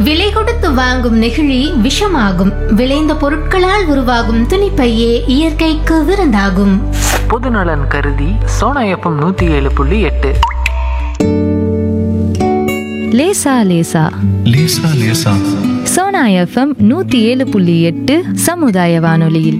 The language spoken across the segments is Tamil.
விலை கொடுத்து வாங்கும் நெகிழி விஷமாகும் விளைந்த பொருட்களால் உருவாகும் துணிப்பையே இயற்கைக்கு விருந்தாகும் பொதுநலன் கருதி சோனா எஃப்எம் நூற்றி ஏழு புள்ளி எட்டு லேசா லேசா லேசா லேசா சோனா எஃப்எம் நூத்தி ஏழு புள்ளி எட்டு சமுதாய வானொலியில்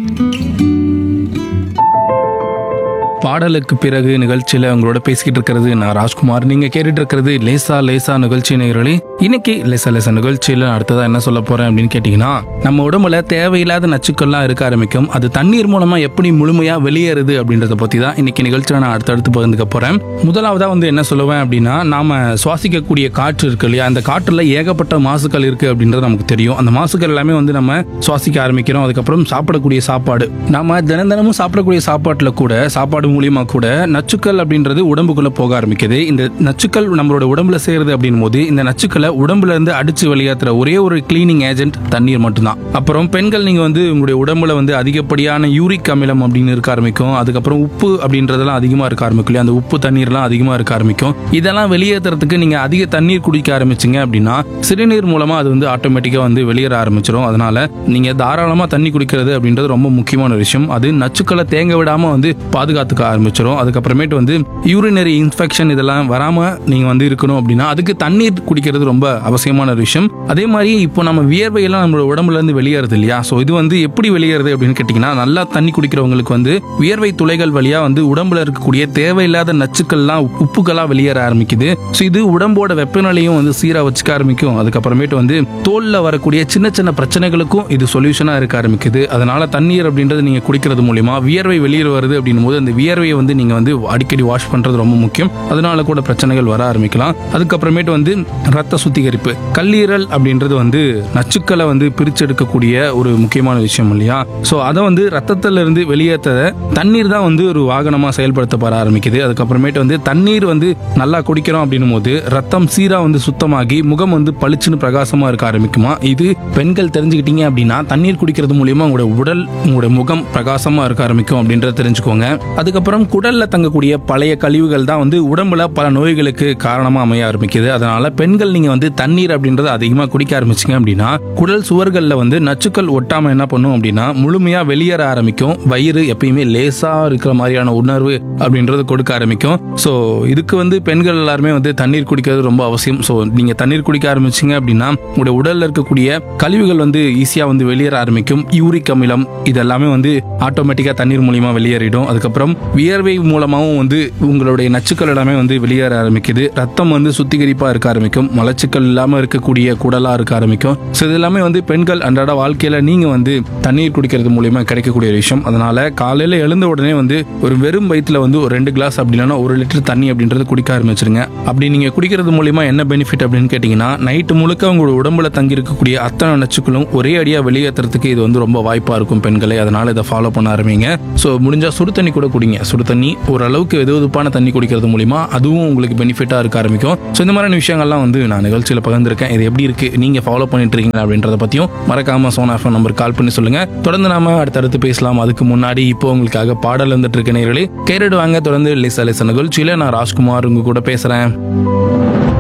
பாடலுக்கு பிறகு நிகழ்ச்சியில் உங்களோட பேசிக்கிட்டு இருக்கிறது நான் ராஜ்குமார் நீங்க கேட்டுட்டு இருக்கிறது லேசா லேசா நிகழ்ச்சி நேயர்களே இன்னைக்கு லேசா லேசா நிகழ்ச்சியில் அடுத்ததா என்ன சொல்ல போறேன் அப்படின்னு கேட்டீங்கன்னா நம்ம உடம்புல தேவையில்லாத நச்சுக்கள்லாம் இருக்க ஆரம்பிக்கும் அது தண்ணீர் மூலமா எப்படி முழுமையா வெளியேறுது அப்படின்றத பத்தி தான் இன்னைக்கு நிகழ்ச்சியில் நான் அடுத்தடுத்து பகிர்ந்துக்க போறேன் முதலாவதா வந்து என்ன சொல்லுவேன் அப்படின்னா நாம சுவாசிக்கக்கூடிய காற்று இருக்கு இல்லையா அந்த காற்றுல ஏகப்பட்ட மாசுக்கள் இருக்கு அப்படின்றது நமக்கு தெரியும் அந்த மாசுக்கள் எல்லாமே வந்து நம்ம சுவாசிக்க ஆரம்பிக்கிறோம் அதுக்கப்புறம் சாப்பிடக்கூடிய சாப்பாடு நாம தினம் தினமும் சாப்பிடக்கூடிய சாப்பாட்டுல கூட சாப்பாடு மூலியமா கூட நச்சுக்கள் அப்படின்றது உடம்புக்குள்ள போக ஆரம்பிக்குது இந்த நச்சுக்கள் நம்மளோட உடம்புல சேருது அப்படின் போது இந்த நச்சுக்களை உடம்புல இருந்து அடிச்சு வெளியேற்றுற ஒரே ஒரு கிளீனிங் ஏஜென்ட் தண்ணீர் மட்டும்தான் அப்புறம் பெண்கள் நீங்க வந்து உங்களுடைய உடம்புல வந்து அதிகப்படியான யூரிக் அமிலம் அப்படின்னு இருக்க ஆரம்பிக்கும் அதுக்கப்புறம் உப்பு அப்படின்றதெல்லாம் அதிகமா இருக்க ஆரம்பிக்கும் இல்லையா அந்த உப்பு தண்ணீர்லாம் அதிகமா இருக்க ஆரம்பிக்கும் இதெல்லாம் வெளியேற்றுறதுக்கு நீங்க அதிக தண்ணீர் குடிக்க ஆரம்பிச்சீங்க அப்படின்னா சிறுநீர் மூலமா அது வந்து ஆட்டோமேட்டிக்கா வந்து வெளியேற ஆரம்பிச்சிடும் அதனால நீங்க தாராளமா தண்ணி குடிக்கிறது அப்படின்றது ரொம்ப முக்கியமான ஒரு விஷயம் அது நச்சுக்களை தேங்க விடாம வந்து பாதுகாத்துக்க ஆரம்பிச்சிடும் அதுக்கப்புறமேட்டு வந்து யூரினரி இன்ஃபெக்ஷன் இதெல்லாம் வராம நீங்க வந்து இருக்கணும் அப்படின்னா அதுக்கு தண்ணீர் குடிக்கிறது ரொம்ப அவசியமான ஒரு விஷயம் அதே மாதிரி இப்போ நம்ம வியர்வையெல்லாம் நம்மளோட உடம்புல இருந்து வெளியேறது இல்லையா ஸோ இது வந்து எப்படி வெளியேறது அப்படின்னு கேட்டிங்கன்னா நல்லா தண்ணி குடிக்கிறவங்களுக்கு வந்து வியர்வை துளைகள் வழியா வந்து உடம்புல இருக்கக்கூடிய தேவையில்லாத நச்சுக்கள்லாம் உப்புகளா வெளியேற ஆரம்பிக்குது ஸோ இது உடம்போட வெப்பநிலையும் வந்து சீரா வச்சுக்க ஆரம்பிக்கும் அதுக்கப்புறமேட்டு வந்து தோல்ல வரக்கூடிய சின்ன சின்ன பிரச்சனைகளுக்கும் இது சொல்யூஷனா இருக்க ஆரம்பிக்குது அதனால தண்ணீர் அப்படின்றது நீங்க குடிக்கிறது மூலியமா வியர்வை வெளியே வருது அப்படின்னும் போது அந்த வியர்வையை வந்து நீங்க வந்து அடிக்கடி வாஷ் பண்றது ரொம்ப முக்கியம் அதனால கூட பிரச்சனைகள் வர ஆரம்பிக்கலாம் அதுக்கப்புறமேட்டு வந்து ரத்த சுத்திகரிப்பு கல்லீரல் அப்படின்றது வந்து நச்சுக்களை வந்து பிரிச்செடுக்கக்கூடிய ஒரு முக்கியமான விஷயம் இல்லையா ஸோ அதை வந்து ரத்தத்துல இருந்து வெளியேற்ற தண்ணீர் தான் வந்து ஒரு வாகனமா செயல்படுத்தப்பட ஆரம்பிக்குது அதுக்கப்புறமேட்டு வந்து தண்ணீர் வந்து நல்லா குடிக்கிறோம் அப்படின்னும் போது ரத்தம் சீரா வந்து சுத்தமாகி முகம் வந்து பளிச்சுன்னு பிரகாசமா இருக்க ஆரம்பிக்குமா இது பெண்கள் தெரிஞ்சுக்கிட்டீங்க அப்படின்னா தண்ணீர் குடிக்கிறது மூலியமா உங்களுடைய உடல் உங்களுடைய முகம் பிரகாசமா இருக்க ஆரம்பிக்கும் அப்படின்றத தெரிஞ்சுக்கோங்க அதுக்கப்புறம் குடல்ல தங்கக்கூடிய பழைய கழிவுகள் தான் வந்து உடம்புல பல நோய்களுக்கு காரணமா அமைய ஆரம்பிக்குது அதனால பெண்கள் நீங்க வந்து தண்ணீர் அப்படின்றத அதிகமா குடிக்க ஆரம்பிச்சீங்க அப்படின்னா குடல் சுவர்கள்ல வந்து நச்சுக்கள் ஒட்டாம என்ன பண்ணும் அப்படின்னா முழுமையா வெளியேற ஆரம்பிக்கும் வயிறு எப்பயுமே லேசா இருக்கிற மாதிரியான உணர்வு அப்படின்றது கொடுக்க ஆரம்பிக்கும் ஸோ இதுக்கு வந்து பெண்கள் எல்லாருமே வந்து தண்ணீர் குடிக்கிறது ரொம்ப அவசியம் ஸோ நீங்க தண்ணீர் குடிக்க ஆரம்பிச்சீங்க அப்படின்னா உங்களுடைய உடல்ல இருக்கக்கூடிய கழிவுகள் வந்து ஈஸியா வந்து வெளியேற ஆரம்பிக்கும் யூரிக் அமிலம் இதெல்லாமே வந்து ஆட்டோமேட்டிக்கா தண்ணீர் மூலியமா வெளியேறிடும் அதுக்கப்புறம் வியர்வை மூலமாகவும் வந்து உங்களுடைய நச்சுக்கள் எல்லாமே வந்து வெளியேற ஆரம்பிக்குது ரத்தம் வந்து சுத்திகரிப்பா இருக்க ஆரம்பிக்கும் மலச்சிக்கல் இல்லாம இருக்கக்கூடிய குடலா இருக்க ஆரம்பிக்கும் ஸோ இது எல்லாமே வந்து பெண்கள் அன்றாட வாழ்க்கையில நீங்க வந்து தண்ணீர் குடிக்கிறது மூலியமா கிடைக்கக்கூடிய ஒரு விஷயம் அதனால காலையில எழுந்த உடனே வந்து ஒரு வெறும் வயிற்றுல வந்து ஒரு ரெண்டு கிளாஸ் அப்படி இல்லைன்னா ஒரு லிட்டர் தண்ணி அப்படின்றது குடிக்க ஆரம்பிச்சிருங்க அப்படி நீங்க குடிக்கிறது மூலியமா என்ன பெனிஃபிட் அப்படின்னு கேட்டீங்கன்னா நைட்டு முழுக்க உங்களோட உடம்புல தங்கி இருக்கக்கூடிய அத்தனை நச்சுக்களும் ஒரே அடியா வெளியேற்றுறதுக்கு இது வந்து ரொம்ப வாய்ப்பா இருக்கும் பெண்களே அதனால இதை ஃபாலோ பண்ண ஆரம்பிங்க ஸோ முடிஞ்சா சுடு தண்ணி கூட குடிங்க சுடு தண்ணி ஓரளவுக்கு வெது வெதுப்பான தண்ணி குடிக்கிறது மூலியமா அதுவும் உங்களுக்கு பெனிஃபிட்டா இருக்க ஆரம்பிக்கும் ஸோ இந்த மாதிரியான விஷயங்கள்லாம் வந்து நான் நிகழ்ச்சியில் பகிர்ந்திருக்கேன் இது எப்படி இருக்கு நீங்க ஃபாலோ பண்ணிட்டு இருக்கீங்க அப்படின்றத பத்தியும் மறக்காம சோனா எஃப்எம் நம்பர் கால் பண்ணி சொல்லுங்க தொடர்ந்து நாம அடுத்தடுத்து பேசலாம் அதுக்கு முன்னாடி இப்போ உங்களுக்காக பாடல் வந்துட்டு இருக்க நேர்களே கேட்டுட்டு வாங்க தொடர்ந்து லிசா லிசா நிகழ்ச்சியில நான் ராஜ்குமார் உங்க கூட பேசுறேன்